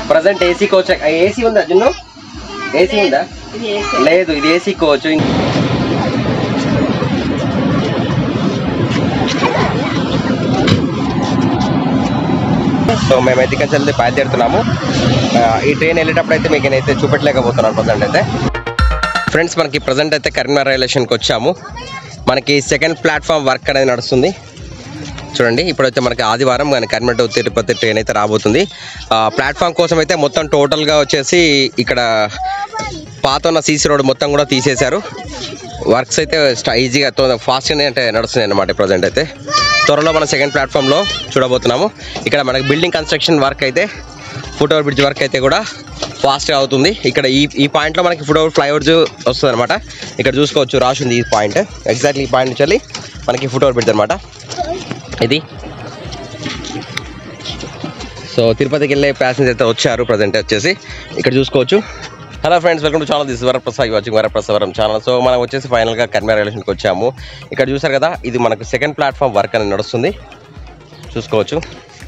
Present AC coach AC ఉందా జున్ను AC ఉందా ఇది వేసే. లేదు ఇది ఏసీ కోచ్ సో మేమైతే ఇక్కడ నుంచి బయలుదేరుతున్నాము ఆ, ఈ ట్రైన్ వెళ్ళేటప్పుడు అయితే మీకు నేనైతే చూపెట్టలేకపోతున్నాను ప్రజెంట్ అయితే ఫ్రెండ్స్ మనకి ప్రజెంట్ అయితే కరీంనగర్ రైల్వే స్టేషన్కి వచ్చాము మనకి సెకండ్ ప్లాట్ఫామ్ వర్క్ అనేది నడుస్తుంది చూడండి ఇప్పుడైతే మనకి ఆదివారం మన కరీంనగర్ టు తిరుపతి ట్రైన్ అయితే రాబోతుంది ఆ, ప్లాట్ఫామ్ కోసం అయితే మొత్తం టోటల్గా వచ్చేసి ఇక్కడ పాత ఉన్న సీసీ రోడ్ మొత్తం కూడా తీసేశారు వర్క్స్ అయితే స్ట- ఈజీగా ఫాస్ట్గానే అంటే నడుస్తున్నాయి అనమాట ప్రజెంట్ అయితే త్వరలో మనం సెకండ్ ప్లాట్ఫామ్లో చూడబోతున్నాము ఇక్కడ మనకి బిల్డింగ్ కన్స్ట్రక్షన్ వర్క్ అయితే ఫుట్ ఓవర్ బ్రిడ్జ్ వర్క్ అయితే కూడా ఫాస్ట్గా అవుతుంది ఇక్కడ ఈ ఈ పాయింట్లో మనకి ఫుట్ ఓవర్ ఫ్లైఓవర్ వస్తుంది అనమాట ఇక్కడ చూసుకోవచ్చు రాసింది ఈ పాయింట్ ఎగ్జాక్ట్లీ ఈ పాయింట్ నుంచి వెళ్ళి మనకి ఫుట్ ఓవర్ బ్రిడ్జ్ అనమాట ఇది సో తిరుపతికి వెళ్ళే ప్యాసింజర్ అయితే వచ్చారు ప్రజెంట్ వచ్చేసి ఇక్కడ చూసుకోవచ్చు hello friends welcome to channel this Varaprasad watching వరప్రసావరం ఛానల్ సో మనం వచ్చేసి ఫైనల్గా కన్వేర్ రిలేషన్కి వచ్చాము ఇక్కడ చూసారు కదా ఇది మనకు సెకండ్ ప్లాట్ఫామ్ వర్క్ అనేది నడుస్తుంది చూసుకోవచ్చు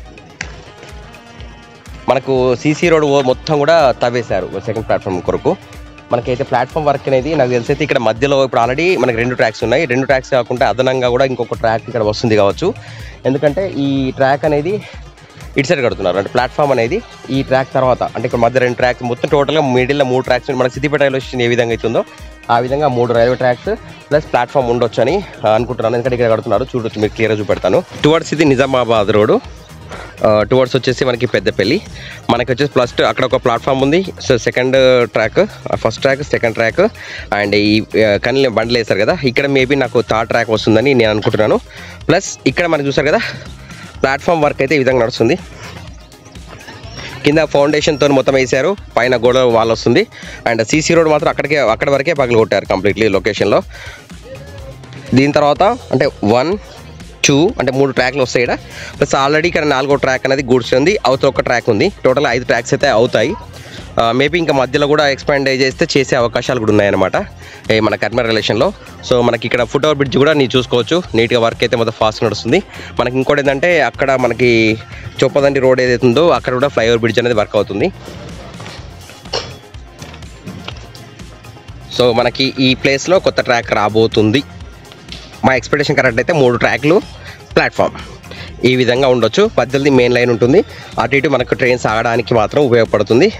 మనకు సీసీ రోడ్ మొత్తం కూడా తవ్వేశారు సెకండ్ ప్లాట్ఫామ్ కొరకు మనకైతే ప్లాట్ఫామ్ వర్క్ అనేది నాకు తెలిసి అయితే ఇక్కడ మధ్యలో ఇప్పుడు ఆల్రెడీ మనకి రెండు ట్రాక్స్ ఉన్నాయి రెండు ట్రాక్స్ కాకుండా అదనంగా కూడా ఇంకొక ట్రాక్ ఇక్కడ వస్తుంది కావచ్చు ఎందుకంటే ఈ ట్రాక్ అనేది ఇటు సైడ్ కడుతున్నారు అంటే ప్లాట్ఫామ్ అనేది ఈ ట్రాక్ తర్వాత అంటే ఇక్కడ మధ్య రెండు ట్రాక్స్ మొత్తం టోటల్గా మిడిల్లో మూడు ట్రాక్స్ మనకి సిద్దిపేట రైల్వే స్టేషన్ ఏ విధంగా అవుతుందో ఆ విధంగా మూడు రైల్వే ట్రాక్స్ ప్లస్ ప్లాట్ఫామ్ ఉండొచ్చు అని ఆ, అనుకుంటున్నాను ఎందుకంటే ఇక్కడ కడుతున్నారు చూడొచ్చు మీకు క్లియర్గా చూపెడతాను టువర్డ్స్ ఇది నిజామాబాద్ రోడ్ టువర్డ్స్ వచ్చేసి మనకి పెద్దపల్లి మనకి వచ్చేసి ప్లస్ అక్కడ ఒక ప్లాట్ఫామ్ ఉంది so second track first track second track and ఈ కన్నీ బండ్లు వేస్తారు కదా ఇక్కడ మేబీ నాకు థర్డ్ ట్రాక్ వస్తుందని నేను అనుకుంటున్నాను ప్లస్ ఇక్కడ మనకి చూసారు కదా ప్లాట్ఫామ్ వర్క్ అయితే ఈ విధంగా నడుస్తుంది కింద ఫౌండేషన్తో మొత్తం వేసారు పైన గోడ వాల్ వస్తుంది అండ్ సీసీ రోడ్ మాత్రం అక్కడికే అక్కడ వరకే పగలు కొట్టారు కంప్లీట్లీ లొకేషన్లో దీని తర్వాత అంటే వన్ టూ అంటే మూడు ట్రాక్లు వస్తాయి ఇక్కడ ప్లస్ ఆల్రెడీ ఇక్కడ నాలుగో ట్రాక్ అనేది గూడ్స్ ఉంది అవతల ఒక ట్రాక్ ఉంది టోటల్ ఐదు ట్రాక్స్ అయితే అవుతాయి మేబీ ఇంకా మధ్యలో కూడా ఎక్స్పాండ్ చేస్తే చేసే అవకాశాలు కూడా ఉన్నాయన్నమాట ఏ మన కర్మర్ రిలేషన్లో సో మనకి ఇక్కడ ఫుట్ ఓవర్ బ్రిడ్జ్ కూడా నేను చూసుకోవచ్చు నీట్గా వర్క్ అయితే మొత్తం ఫాస్ట్ నడుస్తుంది మనకి ఇంకోటి ఏంటంటే అక్కడ మనకి చొప్పదండి రోడ్ ఏదైతే ఉందో అక్కడ కూడా ఫ్లైఓవర్ బ్రిడ్జ్ అనేది వర్క్ అవుతుంది సో మనకి ఈ ప్లేస్లో కొత్త ట్రాక్ రాబోతుంది మా ఎక్స్పెక్టేషన్ కరెక్ట్ అయితే మూడు ట్రాక్లు ప్లాట్ఫామ్ ఈ విధంగా ఉండొచ్చు పద్దెనిమిది మెయిన్ లైన్ ఉంటుంది అటు ఇటు మనకు ట్రైన్స్ ఆగడానికి మాత్రం ఉపయోగపడుతుంది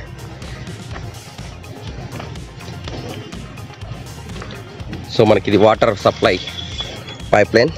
సో మనకి ఇది water supply pipe line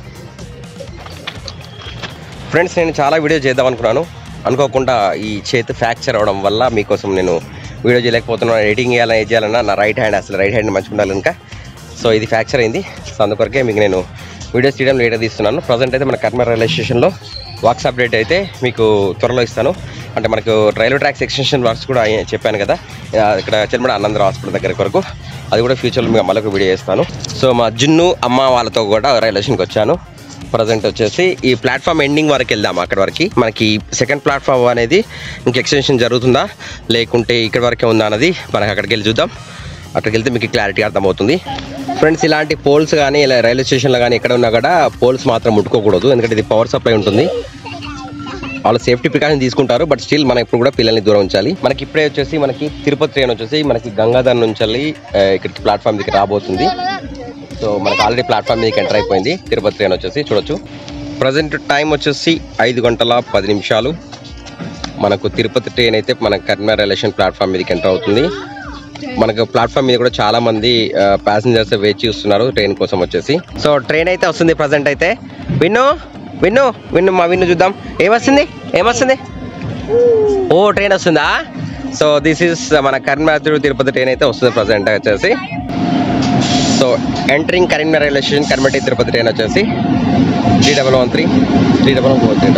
friends నేను చాలా వీడియో చేద్దాం అనుకున్నాను అనుకోకుండా ఈ చేతి ఫ్రాక్చర్ అవడం వల్ల మీకోసం నేను వీడియో చేయలేకపోతున్నాను ఎడిటింగ్ చేయాలని ఏది చేయాలన్నా నా రైట్ హ్యాండ్ అసలు రైట్ హ్యాండ్ మంచిగా ఉండాలి ఇంకా సో ఇది ఫ్రాక్చర్ అయింది సో అందుకొరకే మీకు నేను వీడియోస్ తీయడం లేటర్ తీస్తున్నాను ప్రజెంట్ అయితే మన కర్మ రైల్వే స్టేషన్లో వర్క్స్ అప్డేట్ అయితే మీకు త్వరలో ఇస్తాను అంటే మనకు రైల్వే ట్రాక్స్ ఎక్స్టెన్షన్ వర్క్స్ కూడా అయ్యాయి చెప్పాను కదా ఆ, ఇక్కడ చెల్మడ ఆనందరావు హాస్పిటల్ దగ్గర వరకు అది కూడా ఫ్యూచర్లో మీకు మళ్ళీ ఒక వీడియో చేస్తాను సో మా జున్ను అమ్మ వాళ్ళతో కూడా రైల్వే స్టేషన్కి వచ్చాను ప్రజెంట్ వచ్చేసి ఈ ప్లాట్ఫామ్ ఎండింగ్ వరకు వెళ్దాం అక్కడ వరకు మనకి సెకండ్ ప్లాట్ఫామ్ అనేది ఇంక ఎక్స్టెన్షన్ జరుగుతుందా లేకుంటే ఇక్కడ వరకే ఉందా అన్నది మనకి అక్కడికి వెళ్ళి చూద్దాం అక్కడికి వెళ్తే మీకు క్లారిటీ అర్థమవుతుంది ఫ్రెండ్స్ ఇలాంటి పోల్స్ కానీ ఇలా రైల్వే స్టేషన్లో కానీ ఎక్కడ ఉన్నా కూడా పోల్స్ మాత్రం ముట్టుకోకూడదు ఎందుకంటే ఇది పవర్ సప్లై ఉంటుంది వాళ్ళు సేఫ్టీ ప్రికాషన్ తీసుకుంటారు బట్ స్టిల్ మనం ఇప్పుడు కూడా పిల్లల్ని దూరం ఉంచాలి మనకి ఇప్పుడే వచ్చేసి మనకి తిరుపతి ట్రైన్ వచ్చేసి మనకి గంగాధర్ నుంచి వెళ్ళి, ఆ, ఇక్కడికి ప్లాట్ఫామ్ దగ్గర రాబోతుంది సో మనకి ఆల్రెడీ ప్లాట్ఫామ్ మీదకి ఎంటర్ అయిపోయింది తిరుపతి ట్రైన్ వచ్చేసి చూడొచ్చు ప్రజెంట్ టైం వచ్చేసి ఐదు గంటల పది నిమిషాలు మనకు తిరుపతి ట్రైన్ అయితే మన కర్నూలు రిలేషన్ ప్లాట్ఫామ్ మీదకి ఎంటర్ అవుతుంది మనకు ప్లాట్ఫామ్ మీద కూడా చాలా మంది ప్యాసింజర్స్ వేచి చూస్తున్నారు ట్రైన్ కోసం వచ్చేసి సో ట్రైన్ అయితే వస్తుంది ప్రజెంట్ అయితే విన్ను విన్ను విన్ను మా విన్ను చూద్దాం ఏమొస్తుంది ఏమొస్తుంది ఓ ట్రైన్ వస్తుందా సో దిస్ ఇస్ మన కరీంనగర్ తిరుపతి ట్రైన్ అయితే వస్తుంది ప్రజెంట్ వచ్చేసి so entering Karimnagar railway station కరిమటి తిరుపతి ట్రైన్ వచ్చేసి three double one three three double one four three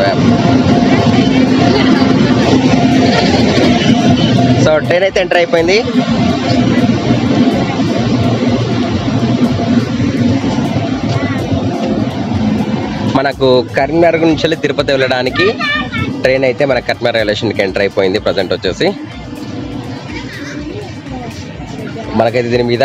so train అయితే ఎంటర్ అయిపోయింది మనకు కరీంనగర్ నుంచి వెళ్ళి తిరుపతి వెళ్ళడానికి ట్రైన్ అయితే మన కరీంనగర్ రైల్వే స్టేషన్కి ఎంటర్ అయిపోయింది ప్రజెంట్ వచ్చేసి మనకైతే దీని మీద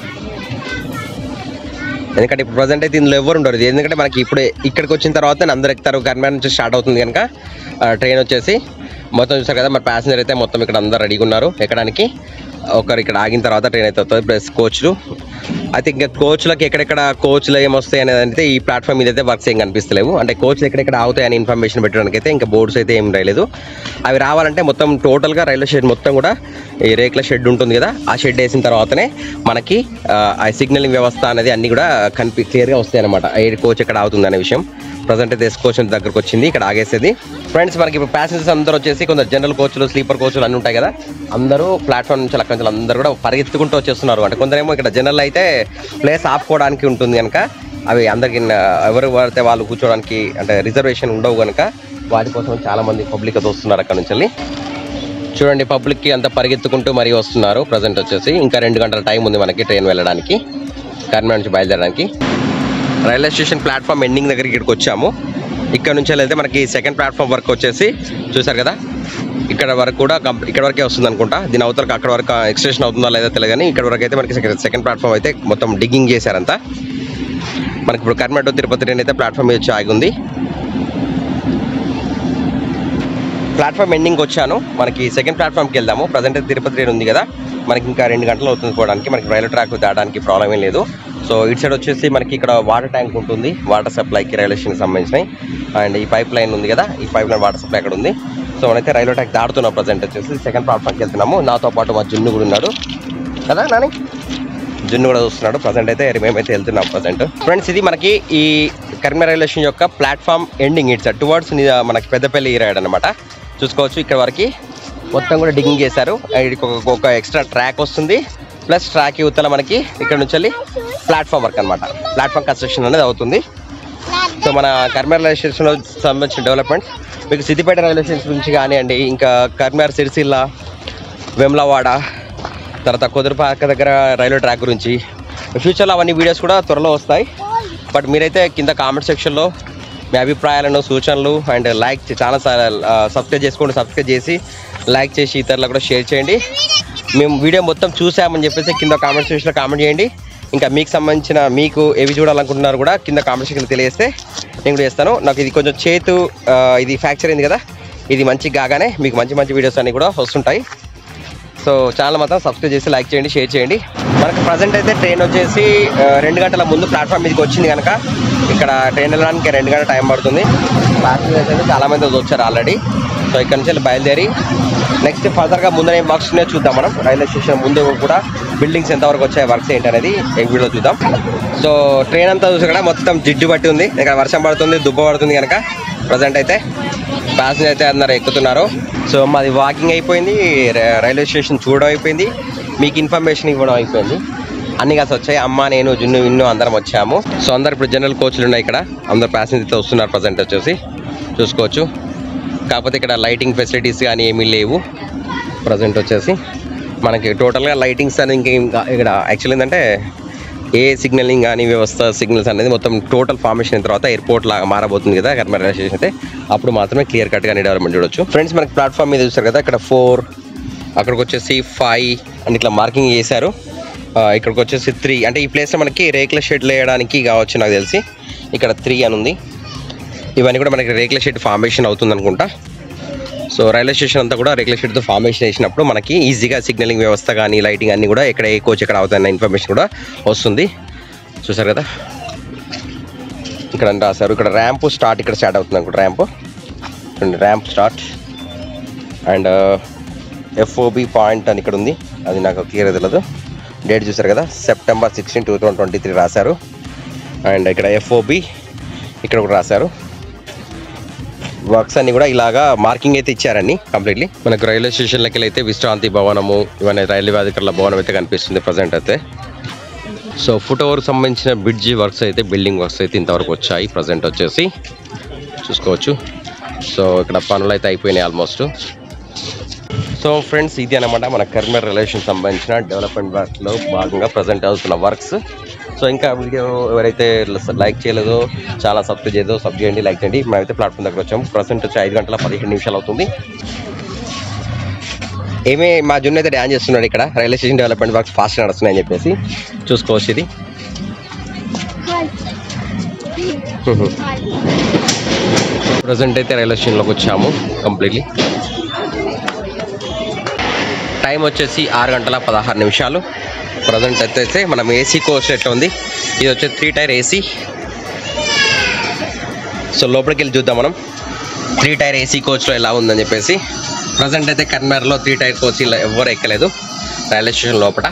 ఎందుకంటే ఇప్పుడు ప్రజెంట్ అయితే ఇందులో ఎవరు ఉండరు ఇది ఎందుకంటే మనకి ఇప్పుడే ఇక్కడికి వచ్చిన తర్వాత అందరు ఎక్కుతారు కరీంనగర్ నుంచి స్టార్ట్ అవుతుంది కనుక ట్రైన్ వచ్చేసి మొత్తం చూసారు కదా మరి ప్యాసింజర్ అయితే మొత్తం ఇక్కడ అందరు రెడీగా ఉన్నారు ఎక్కడానికి ఒకరు ఇక్కడ ఆగిన తర్వాత ట్రైన్ అయితే వస్తుంది ప్లస్ కోచ్లు అయితే ఇంకా కోచ్లకి ఎక్కడెక్కడ కోచ్లు ఏమొస్తాయి అనేది అయితే ఈ ప్లాట్ఫామ్ మీద అయితే వర్క్స్ ఏం కనిపిస్తలేవు అంటే కోచ్లు ఎక్కడెక్కడ ఆగుతాయి అని ఇన్ఫర్మేషన్ పెట్టడానికి అయితే ఇంకా బోర్డ్స్ అయితే ఏం రాలేదు అవి రావాలంటే మొత్తం టోటల్గా రైల్వే షెడ్ మొత్తం కూడా ఈ రేకుల షెడ్ ఉంటుంది కదా ఆ షెడ్ వేసిన తర్వాతనే మనకి ఆ, ఆ సిగ్నలింగ్ వ్యవస్థ అనేది అన్ని కూడా కనిపి క్లియర్గా వస్తాయి అనమాట ఏ కోచ్ ఎక్కడ ఆగుతుంది అనే విషయం ప్రజెంట్ అయితే ఎస్ కోచ్ దగ్గరకు వచ్చింది ఇక్కడ ఆగేసేది ఫ్రెండ్స్ మనకి ఇప్పుడు ప్యాసింజర్స్ అందరూ వచ్చేసి కొందరు జనరల్ కోచ్లు స్లీపర్ కోచ్లు అన్ని ఉంటాయి కదా అందరూ ప్లాట్ఫామ్ నుంచి అక్కడి నుంచి అందరూ కూడా పరిగెత్తుకుంటూ వచ్చేస్తున్నారు అంటే కొందరేమో ఇక్కడ జనరల్ అయితే ప్లేస్ ఆపుకోవడానికి ఉంటుంది కనుక అవి అందరికి ఎవరు పడితే వాళ్ళు కూర్చోవడానికి అంటే రిజర్వేషన్ ఉండవు కనుక వాటి కోసం చాలా మంది పబ్లిక్ అయితే వస్తున్నారు అక్కడ నుంచి వెళ్ళి. చూడండి పబ్లిక్ కి అంతా పరిగెత్తుకుంటూ మరీ వస్తున్నారు ప్రజెంట్ వచ్చేసి ఇంకా రెండు గంటల టైం ఉంది మనకి ట్రైన్ వెళ్ళడానికి కర్నూలు నుంచి బయలుదేరడానికి రైల్వే స్టేషన్ ప్లాట్ఫామ్ ఎండింగ్ దగ్గరికి ఇక్కడికి వచ్చాము ఇక్కడ నుంచి వెళ్తే మనకి సెకండ్ ప్లాట్ఫామ్ వరకు వచ్చేసి చూసారు కదా ఇక్కడ వరకు కూడా కంప్- ఇక్కడ వరకే వస్తుంది అనుకుంటా దీని అవతలకు అక్కడ వరకు ఎక్స్టెన్షన్ అవుతుందా లేదా తెలియదు కానీ ఇక్కడ వరకు అయితే మనకి సెకండ్ సెకండ్ ప్లాట్ఫామ్ అయితే మొత్తం డిగ్గింగ్ చేశారంతా మనకి ఇప్పుడు కర్మేట తిరుపతి ట్రైన్ అయితే ప్లాట్ఫామ్ మీద వచ్చి ఆగి ఉంది ప్లాట్ఫామ్ ఎండింగ్ వచ్చాను మనకి సెకండ్ ప్లాట్ఫామ్కి వెళ్దాము ప్రజెంట్ తిరుపతి ట్రైన్ ఉంది కదా మనకి ఇంకా రెండు గంటలు అవుతుంది పోవడానికి మనకి రైల్వే ట్రాక్ దాటడానికి ప్రాబ్లం ఏం లేదు సో ఇటు సైడ్ వచ్చేసి మనకి ఇక్కడ వాటర్ ట్యాంక్ ఉంటుంది వాటర్ సప్లైకి రైల్వే స్టేషన్కి సంబంధించినవి అండ్ ఈ పైప్ లైన్ ఉంది కదా ఈ పైప్ లైన్ వాటర్ సప్లై అక్కడ ఉంది సో మనైతే రైల్వే ట్రాక్ దాడుతున్నాం ప్రజెంట్ వచ్చేసి సెకండ్ ప్లాట్ఫామ్కి వెళ్తున్నాము నాతో పాటు మా జున్ను కూడా ఉన్నాడు కదా నాని జున్ను కూడా చూస్తున్నాడు ప్రజెంట్ అయితే మేమైతే వెళ్తున్నాం ప్రజెంట్ ఫ్రెండ్స్ ఇది మనకి ఈ కరీంనగర్ రైల్వే స్టేషన్ యొక్క ప్లాట్ఫామ్ ఎండింగ్ ఇట్స్ టువర్డ్స్ మనకి పెద్దపల్లి రైడ్ అనమాట చూసుకోవచ్చు ఇక్కడ వరకు మొత్తం కూడా డిగ్గింగ్ చేశారు ఇది ఒక ఒక ఎక్స్ట్రా ట్రాక్ వస్తుంది ప్లస్ ట్రాక్ యువతల మనకి ఇక్కడ నుంచి వెళ్ళి ప్లాట్ఫామ్ వర్క్ అనమాట ప్లాట్ఫామ్ కన్స్ట్రక్షన్ అనేది అవుతుంది సో మన కర్మేర్ రైల్వే స్టేషన్లో సంబంధించిన డెవలప్మెంట్స్ మీకు సిద్దిపేట రైల్వే స్టేషన్ నుంచి కానివ్వండి ఇంకా కర్మేర్ సిరిసిల్ల వెమ్లవాడ తర్వాత కుదురుపాక దగ్గర రైల్వే ట్రాక్ గురించి ఫ్యూచర్లో అవన్నీ వీడియోస్ కూడా త్వరలో వస్తాయి బట్ మీరైతే కింద కామెంట్ సెక్షన్లో మీ అభిప్రాయాలను సూచనలు అండ్ లైక్ ఛానల్ సబ్స్క్రైబ్ చేసుకోండి సబ్స్క్రైబ్ చేసి లైక్ చేసి ఇతరులకు కూడా షేర్ చేయండి మేము వీడియో మొత్తం చూసామని చెప్పేసి కింద కామెంట్ సెక్షన్లో కామెంట్ చేయండి ఇంకా మీకు సంబంధించిన మీకు ఏవి చూడాలనుకుంటున్నారు కూడా కింద కామెంట్ సెక్షన్లో తెలియజేస్తే నేను కూడా చేస్తాను నాకు ఇది కొంచెం చేతు ఆ, ఇది ఫ్రాక్చర్ అయింది కదా ఇది మంచి కాగానే మీకు మంచి మంచి వీడియోస్ అన్నీ కూడా వస్తుంటాయి సో ఛానల్ మాత్రం సబ్స్క్రైబ్ చేసి లైక్ చేయండి షేర్ చేయండి మనకు ప్రజెంట్ అయితే ట్రైన్ వచ్చేసి ఆ, రెండు గంటల ముందు ప్లాట్ఫామ్ మీదకి వచ్చింది కనుక ఇక్కడ ట్రైన్ వెళ్ళడానికి రెండు గంటల టైం పడుతుంది ప్యాసింజర్స్ అయితే చాలా మంది వచ్చారు ఆల్రెడీ సో ఇక్కడ నుంచి వెళ్ళి బయలుదేరి నెక్స్ట్ ఫర్దర్గా ముందర ఏం వర్క్స్ ఉన్నాయో చూద్దాం మనం రైల్వే స్టేషన్ ముందు కూడా బిల్డింగ్స్ ఎంతవరకు వచ్చాయి వర్క్స్ ఏంటి అనేది ఈ వీడియో చూద్దాం సో ట్రైన్ అంతా చూసి కూడా మొత్తం జిడ్డు పట్టి ఉంది ఇక్కడ వర్షం పడుతుంది దుబ్బ పడుతుంది కనుక ప్రజెంట్ అయితే ప్యాసింజర్ అయితే అందరు ఎక్కుతున్నారు సో మాది వాకింగ్ అయిపోయింది ర- రైల్వే స్టేషన్ చూడడం అయిపోయింది మీకు ఇన్ఫర్మేషన్ ఇవ్వడం అయిపోయింది అన్ని కలిసి వచ్చాయి అమ్మ నేను జున్ను విన్ను అందరం వచ్చాము సో అందరు ఇప్పుడు జనరల్ కోచ్లు ఉన్నాయి ఇక్కడ అందరు ప్యాసింజర్ అయితే వస్తున్నారు ప్రజెంట్ వచ్చేసి చూసుకోవచ్చు కాకపోతే ఇక్కడ లైటింగ్ ఫెసిలిటీస్ కానీ ఏమీ లేవు ప్రజెంట్ వచ్చేసి మనకి టోటల్గా లైటింగ్స్ అనేది ఇంకా ఇంకా ఇక్కడ యాక్చువల్ ఏంటంటే ఏ సిగ్నలింగ్ కానీ వ్యవస్థ సిగ్నల్స్ అనేది మొత్తం టోటల్ ఫార్మేషన్ అయిన తర్వాత ఎయిర్పోర్ట్ లాగా మారబోతుంది కదా కర్మ రైల్వే స్టేషన్ అయితే అప్పుడు మాత్రమే క్లియర్ కట్గా డెవలప్మెంట్ చూడొచ్చు ఫ్రెండ్స్ మనకి ప్లాట్ఫామ్ మీద చూస్తారు కదా ఇక్కడ ఫోర్ అక్కడికి వచ్చేసి ఫైవ్ అని ఇట్లా మార్కింగ్ చేశారు ఆ, ఇక్కడికి వచ్చేసి త్రీ అంటే ఈ ప్లేస్లో మనకి రేకుల షెడ్లు వేయడానికి కావచ్చు నాకు తెలిసి ఇక్కడ త్రీ అని ఉంది ఇవన్నీ కూడా మనకి రేకుల షెడ్ ఫార్మేషన్ అవుతుంది అనుకుంటా సో రైల్వే స్టేషన్ అంతా కూడా రేకుల షెడ్తో ఫార్మేషన్ చేసినప్పుడు మనకి ఈజీగా సిగ్నలింగ్ వ్యవస్థ కానీ లైటింగ్ అన్ని కూడా ఎక్కడ ఏ కోచ్ ఎక్కడ అవుతాయన్న ఇన్ఫర్మేషన్ కూడా వస్తుంది చూసారు కదా ఇక్కడ అని రాశారు ఇక్కడ ర్యాంప్ స్టార్ట్ ఇక్కడ స్టార్ట్ అవుతుంది అనుకుంటా ramp ramp start and FOB point అని ఇక్కడ ఉంది అది నాకు క్లియర్ తెలియదు డేట్ చూసారు కదా September sixteen two thousand twenty three రాశారు అండ్ ఇక్కడ ఎఫ్ఓబి ఇక్కడ కూడా రాశారు వర్క్స్ అన్ని కూడా ఇలాగా మార్కింగ్ అయితే ఇచ్చారండి కంప్లీట్లీ మనకు రైల్వే స్టేషన్లకి అయితే విశ్రాంతి భవనము ఇవన్నీ రైల్వే అధికారుల భవనం అయితే కనిపిస్తుంది ప్రజెంట్ అయితే సో ఫుట్ ఓవర్ సంబంధించిన బ్రిడ్జి వర్క్స్ అయితే బిల్డింగ్ వర్క్స్ అయితే ఇంతవరకు వచ్చాయి ప్రజెంట్ వచ్చేసి చూసుకోవచ్చు సో ఇక్కడ పనులు అయితే అయిపోయినాయి ఆల్మోస్ట్ సో ఫ్రెండ్స్ ఇది అనమాట మన కర్మర్ రిలేషన్ సంబంధించిన డెవలప్మెంట్ వర్క్లో భాగంగా ప్రజెంట్ అవుతున్న వర్క్స్ సో ఇంకా వీడియో ఎవరైతే లైక్ చేయలేదో చాలా సబ్స్క్రైబ్ చేయదో సబ్ చేయండి లైక్ చేయండి మేమైతే ప్లాట్ఫామ్ దగ్గర వచ్చాము ప్రజెంట్ వచ్చి ఐదు గంటల పదిహేను నిమిషాలు అవుతుంది ఏమే మా జున్ను అయితే డ్యాన్స్ చేస్తున్నాడు ఇక్కడ railway station development works fast నడుస్తున్నాయని చెప్పేసి చూసుకోవచ్చు ఇది ప్రజెంట్ అయితే రైల్వే స్టేషన్లోకి వచ్చాము కంప్లీట్లీ టైం వచ్చేసి ఆరు గంటల పదహారు నిమిషాలు ప్రజెంట్ అయితే మనం ఏసీ కోచ్ ఎట్లా ఉంది ఇది వచ్చేసి త్రీ టైర్ ఏసీ సో లోపలికి వెళ్ళి చూద్దాం మనం త్రీ టైర్ ఏసీ కోచ్లో ఎలా ఉందని చెప్పేసి ప్రజెంట్ అయితే కన్మర్లో త్రీ టైర్ కోచ్ ఇలా ఎవ్వరు ఎక్కలేదు రైల్వే స్టేషన్ లోపల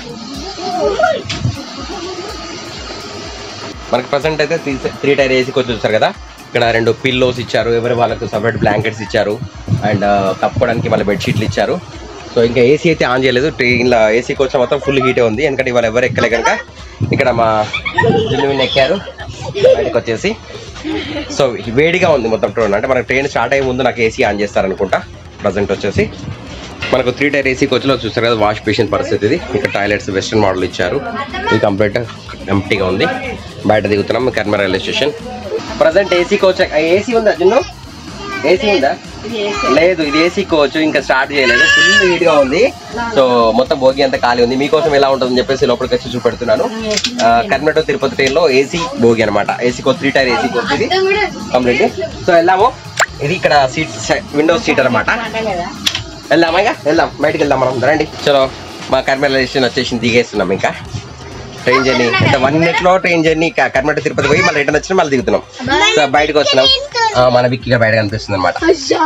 మనకి ప్రజెంట్ అయితే three three tier AC coach చూస్తారు కదా ఇక్కడ రెండు పిల్లోస్ ఇచ్చారు ఎవరి వాళ్ళకు సపరేట్ బ్లాంకెట్స్ ఇచ్చారు అండ్ కప్పుకోవడానికి మళ్ళీ బెడ్షీట్లు ఇచ్చారు సో ఇంకా ఏసీ అయితే ఆన్ చేయలేదు ట్రైన్లో ఏసీ కోచ్ మొత్తం ఫుల్ హీటే ఉంది ఎందుకంటే ఇవాళ ఎవరు ఎక్కలే కనుక ఇక్కడ మా జిల్లు ఎక్కారు బయటకు వచ్చేసి సో వేడిగా ఉంది మొత్తం ట్రైన్ అంటే మనకి ట్రైన్ స్టార్ట్ అయ్యే ముందు నాకు ఏసీ ఆన్ చేస్తారనుకుంటా ప్రజెంట్ వచ్చేసి మనకు త్రీ టైర్ ఏసీ కోచ్లో చూస్తారు కదా వాష్ బేసిన్ పరిస్థితి ఇది ఇక్కడ టాయిలెట్స్ వెస్ట్రన్ మోడల్ ఇచ్చారు ఇది కంప్లీట్ ఎంప్టీగా ఉంది బయట దిగుతున్నాం కర్మ railway station present AC coach AC ఉందా జున్ను ఏసీ ఉందా లేదు ఇది ఏసీ కోచ్ ఇంకా స్టార్ట్ చేయలేదు ఫుల్ హీట్ గా ఉంది సో మొత్తం భోగి అంతా ఖాళీ ఉంది మీకోసం ఎలా ఉంటుందని చెప్పేసి లోపలికి వచ్చి చూపెడుతున్నాను కర్ణాటక తిరుపతి ట్రైన్ లో ఏసీ భోగి అనమాట AC coach three tier AC coach ఇది కంప్లీట్ సో వెళ్దాము ఇది ఇక్కడ సీట్ విండో సీట్ అనమాట వెళ్దామా ఇక వెళ్దాం బయటికి వెళ్దాం మనం రండి చలో మా కర్మల స్టేషన్ వచ్చేసి దిగేస్తున్నాం ఇంకా ట్రైన్ జర్నీ అంటే వన్ మినిట్ లో ట్రైన్ జర్నీ కర్మట తిరుపతి పోయి మళ్ళీ రిటర్న్ వచ్చిన మళ్ళీ దిగుతున్నాం సో బయటకు వచ్చినాం ఆ, మన విక్కీగా బయట కనిపిస్తుంది అనమాట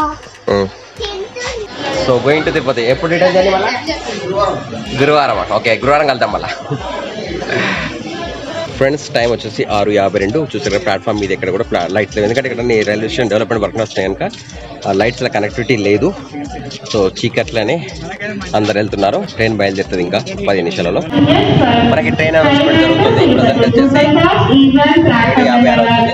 సో గోయింగ్ టు తిరుపతి ఎప్పుడు రిటర్న్ జర్నీ మళ్ళీ గురువారం ఓకే గురువారం కలుద్దాం మళ్ళీ ఫ్రెండ్స్ టైం వచ్చేసి ఆరు యాభై రెండు చూసారు ప్లాట్ఫామ్ మీద ఇక్కడ కూడా ప్లా- లైట్స్ లేవు ఎందుకంటే ఇక్కడ అన్ని రైల్వే స్టేషన్ డెవలప్మెంట్ వర్క్ వస్తున్నాయి కనుక ఆ లైట్స్ల కనెక్టివిటీ లేదు సో చీకట్లనే అందరు వెళ్తున్నారు ట్రైన్ బయలుదేరుతుంది ఇంకా పది నిమిషాలలో మనకి ట్రైన్ అనౌన్స్మెంట్ జరుగుతుంది ప్రజెంట్ వచ్చేసి ఏడు యాభై ఆరు అవుతుంది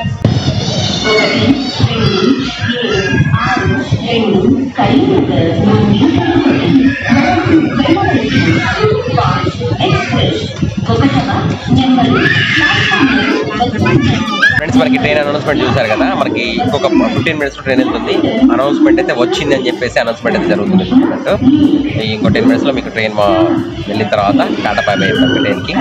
ఫ్రెండ్స్ మనకి ట్రైన్ అనౌన్స్మెంట్ చూశారు కదా మనకి ఇంకొక ఫిఫ్టీన్ మినిట్స్ ట్రైన్ వెళ్తుంది అనౌన్స్మెంట్ అయితే వచ్చింది అని చెప్పేసి అనౌన్స్మెంట్ అయితే జరుగుతుంది చూసినట్టు ఇంకో టెన్ మినిట్స్ లో మీకు ట్రైన్ మా వెళ్ళిన తర్వాత టాటా పై బై చెప్తాం ట్రైన్కి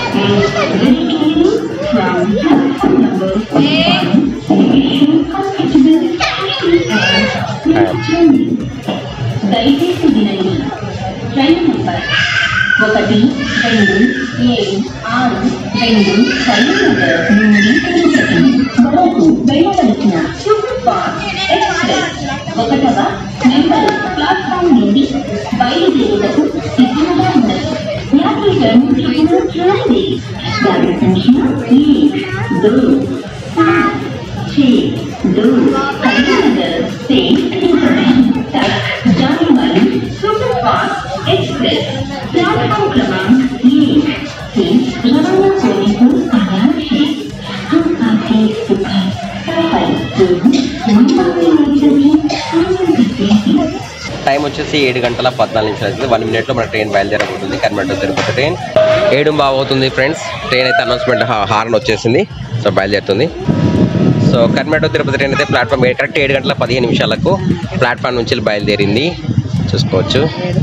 దయచేసి వినండి ట్రైన్ నంబర్ ఒకటి రెండు ఏడు ఆరు రెండు కరీంనగర్ నుండి తిరుపతి వరకు వెళ్ళవలసిన సూపర్ ఫాస్ట్ ఎక్స్ప్రెస్ ఒకటవ నెంబర్ ప్లాట్ఫామ్ నుండి బయలుదేరుటకు సిద్ధంగా ఉన్నది యాత్రికులను చూసిన చూడండి గాడి సంఖ్య एक दो सात छः दो करीमनगर से तिरुपति तक जाने वाली सुपरफास्ट एक्सप्रेस प्लेटफॉर्म क्रमांक एक से रवाना होने को तैयार है हम आपके सुखद सफल मुंबई की आनंद करते हैं టైం వచ్చేసి ఏడు గంటల పద్నాలుగు నిమిషాలు అవుతుంది వన్ మినిట్లో మన ట్రైన్ బయలుదేరబోతుంది కర్మట తిరుపతి ట్రైన్ ఏడు బాగా అవుతుంది ఫ్రెండ్స్ ట్రైన్ అయితే అనౌన్స్మెంట్ హార్న్ వచ్చేసింది సో బయలుదేరుతుంది సో కర్మట తిరుపతి ట్రైన్ అయితే ప్లాట్ఫామ్ కరెక్ట్ ఏడు గంటల పదిహేను నిమిషాలకు ప్లాట్ఫామ్ నుంచి బయలుదేరింది చూసుకోవచ్చు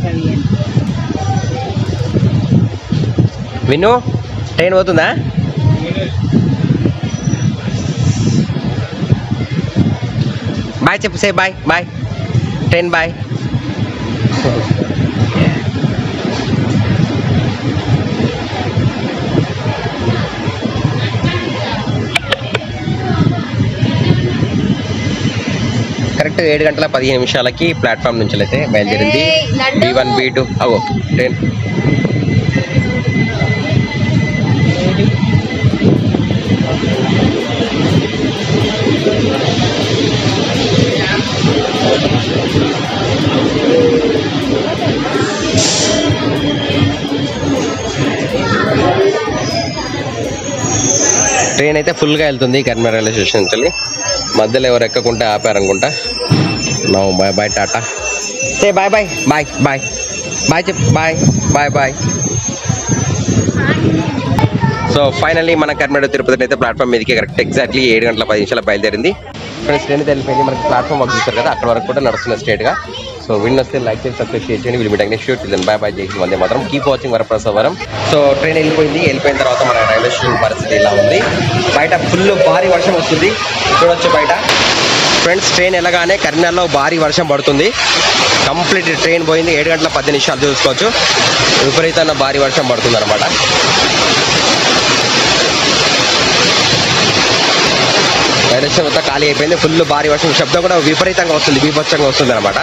విను ట్రైన్ పోతుందా బాయ్ చెప్పు say bye bye train bye correct ఏడు గంటల పదిహేను నిమిషాలకి ప్లాట్ఫామ్ నుంచి అయితే బయలుదేరింది బి వన్ బి టూ అవో ట్రైన్ ట్రైన్ అయితే ఫుల్గా వెళ్తుంది కర్మ రైల్వే స్టేషన్ నుంచి మధ్యలో ఎవరు ఎక్కకుంటే ఆపారనుకుంటా నో బాయ్ బాయ్ టాటా say bye bye bye bye bye చెప్ bye bye bye so finally మన కర్మేడ తిరుపతి అయితే ప్లాట్ఫామ్ మీదకి కరెక్ట్ ఎగ్జాక్ట్లీ ఏడు గంటల పది నిమిషాలు బయలుదేరింది ఫ్రెండ్స్ ట్రైన్ అయితే వెళ్ళిపోయింది మనకి ప్లాట్ఫామ్ వర్క్ చూస్తారు కదా అక్కడ వరకు కూడా నడుస్తుంది స్ట్రేట్గా సో విన్ వస్తే లైక్ చేసి సబ్స్క్రైబ్ చేయండి will meet next shoot bye bye చేసి వందే మాత్రం కీప్ వాచింగ్ వరప్రసవరం సో ట్రైన్ వెళ్ళిపోయింది వెళ్ళిపోయిన తర్వాత మన రైల్వే స్టేషన్ పరిస్థితి ఇలా ఉంది బయట ఫుల్ భారీ వర్షం వస్తుంది చూడొచ్చు బయట ఫ్రెండ్స్ ట్రైన్ వెళ్ళగానే కరీంనగర్లో భారీ వర్షం పడుతుంది కంప్లీట్ ట్రైన్ పోయింది ఏడు గంటల పది నిమిషాలు చూసుకోవచ్చు విపరీతమైన భారీ వర్షం పడుతుంది అనమాట రైల్వే మొత్తం ఖాళీ అయిపోయింది ఫుల్ భారీ వర్షం శబ్దం కూడా విపరీతంగా వస్తుంది బీభత్సంగా వస్తుంది అనమాట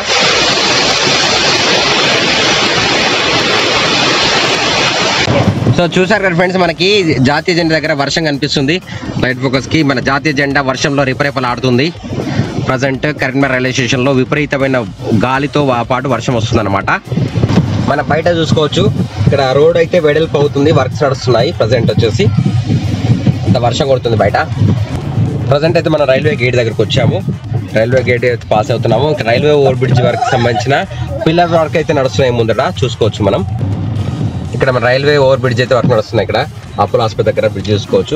సో చూసారు కదా ఫ్రెండ్స్ మనకి జాతీయ జెండా దగ్గర వర్షం కనిపిస్తుంది లైట్ ఫోకస్ కి మన జాతీయ జెండా వర్షంలో రిపరేపలు ఆడుతుంది ప్రజెంట్ కరీంనగర్ రైల్వే స్టేషన్ లో విపరీతమైన గాలితో ఆ పాటు వర్షం వస్తుంది అనమాట మన బయట చూసుకోవచ్చు ఇక్కడ రోడ్ అయితే వెడల్పు అవుతుంది వర్క్స్ నడుస్తున్నాయి ప్రజెంట్ వచ్చేసి ఇంత వర్షం కొడుతుంది బయట ప్రజెంట్ అయితే మనం రైల్వే గేట్ దగ్గరకు వచ్చాము రైల్వే గేట్ అయితే పాస్ అవుతున్నాము ఇంకా రైల్వే ఓవర్ బ్రిడ్జ్ వర్క్ సంబంధించిన పిల్లర్ వర్క్ అయితే నడుస్తున్నాయి ముందట చూసుకోవచ్చు మనం ఇక్కడ మన రైల్వే ఓవర్ బ్రిడ్జ్ అయితే వర్క్ నడుస్తుంది ఇక్కడ అపోలో ఆసుపత్రి దగ్గర బ్రిడ్జ్ చూసుకోవచ్చు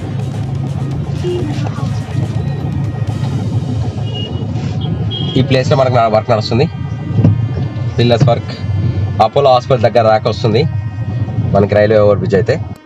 ఈ ప్లేస్ లో మనకు వర్క్ నడుస్తుంది పిల్లర్స్ వర్క్ అపోలో హాస్పిటల్ దగ్గర దాకా వస్తుంది మనకి రైల్వే ఓవర్ బ్రిడ్జ్ అయితే